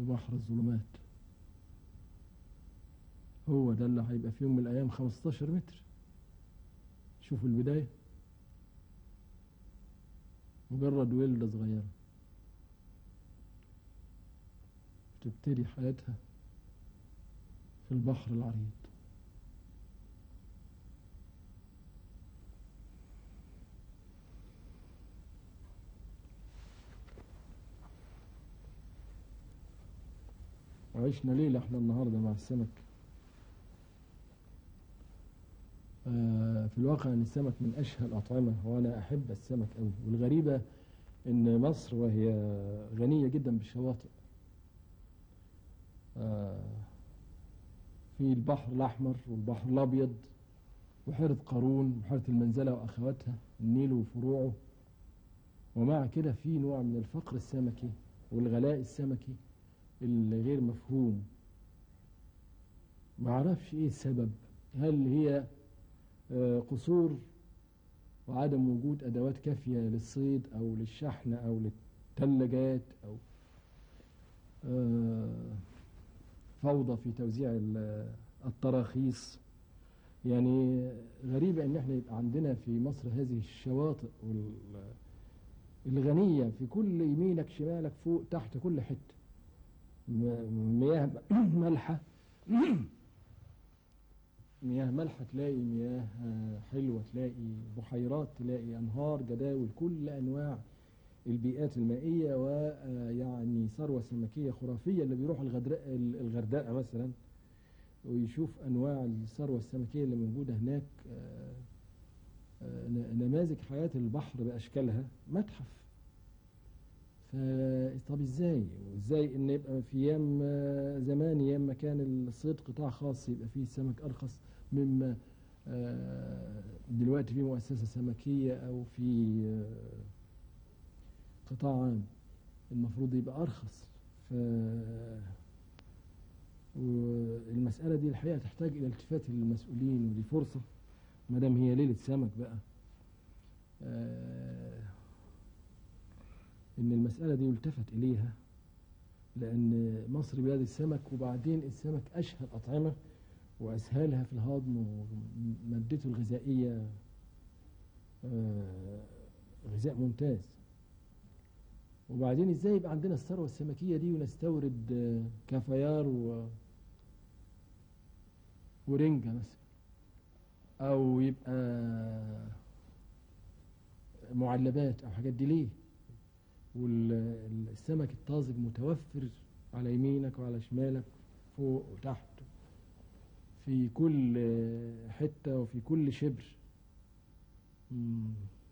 في بحر الظلمات هو ده اللي هيبقى في يوم من الأيام 15 متر شوفوا البداية مجرد ولدة صغيرة تبتدي حياتها في البحر العريض وعشنا ليلة احنا النهاردة مع السمك آه، في الواقع ان السمك من اشهى الاطعمة وانا احب السمك قوي والغريبة ان مصر وهي غنية جدا بالشواطئ آه، في البحر الاحمر والبحر الابيض بحيرة قارون بحيرة المنزلة واخواتها النيل وفروعه ومع كده في نوع من الفقر السمكي والغلاء السمكي اللي غير مفهوم ما اعرفش ايه السبب هل هي آه، قصور وعدم وجود ادوات كافيه للصيد او للشحن او للثلاجات او آه، فوضى في توزيع ال- التراخيص يعني غريبة ان احنا يبقى عندنا في مصر هذه الشواطئ وال- الغنية في كل يمينك شمالك فوق تحت كل حتة م- مياه مالحة مياه مالحة تلاقي مياه آه، حلوة تلاقي بحيرات تلاقي أنهار جداول كل أنواع البيئات المائية ويعني ثروة سمكية خرافية اللي بيروح الغردقة الغردقة مثلا ويشوف أنواع الثروة السمكية اللي موجودة هناك آه، آه، ن- نماذج حياة البحر بأشكالها متحف ف- طب ازاي وازاي ان يبقى في ايام آه، زمان ايام ما كان الصيد قطاع خاص يبقى فيه السمك ارخص مما آه، دلوقتي في مؤسسة سمكية او في آه، قطاع عام المفروض يبقى ارخص ف والمسألة دي الحقيقة تحتاج إلى التفات المسؤولين ودي فرصة ما دام هي ليلة سمك بقى آه، إن المسألة دي يلتفت إليها لأن مصر بلاد السمك وبعدين السمك أشهى الأطعمة وأسهلها في الهضم ومادته الغذائية آه، غذاء ممتاز وبعدين ازاي يبقى عندنا الثروة السمكية دي ونستورد آه، كافيار و ورنجة مثلا أو يبقى معلبات أو حاجات دي ليه والسمك الطازج متوفر على يمينك وعلى شمالك فوق وتحت في كل آه، حتة وفي كل شبر مم.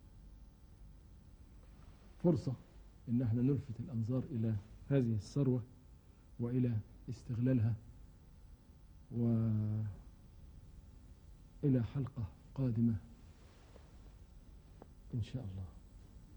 فرصة إن احنا نلفت الأنظار إلى هذه الثروة وإلى استغلالها وإلى حلقة قادمة إن شاء الله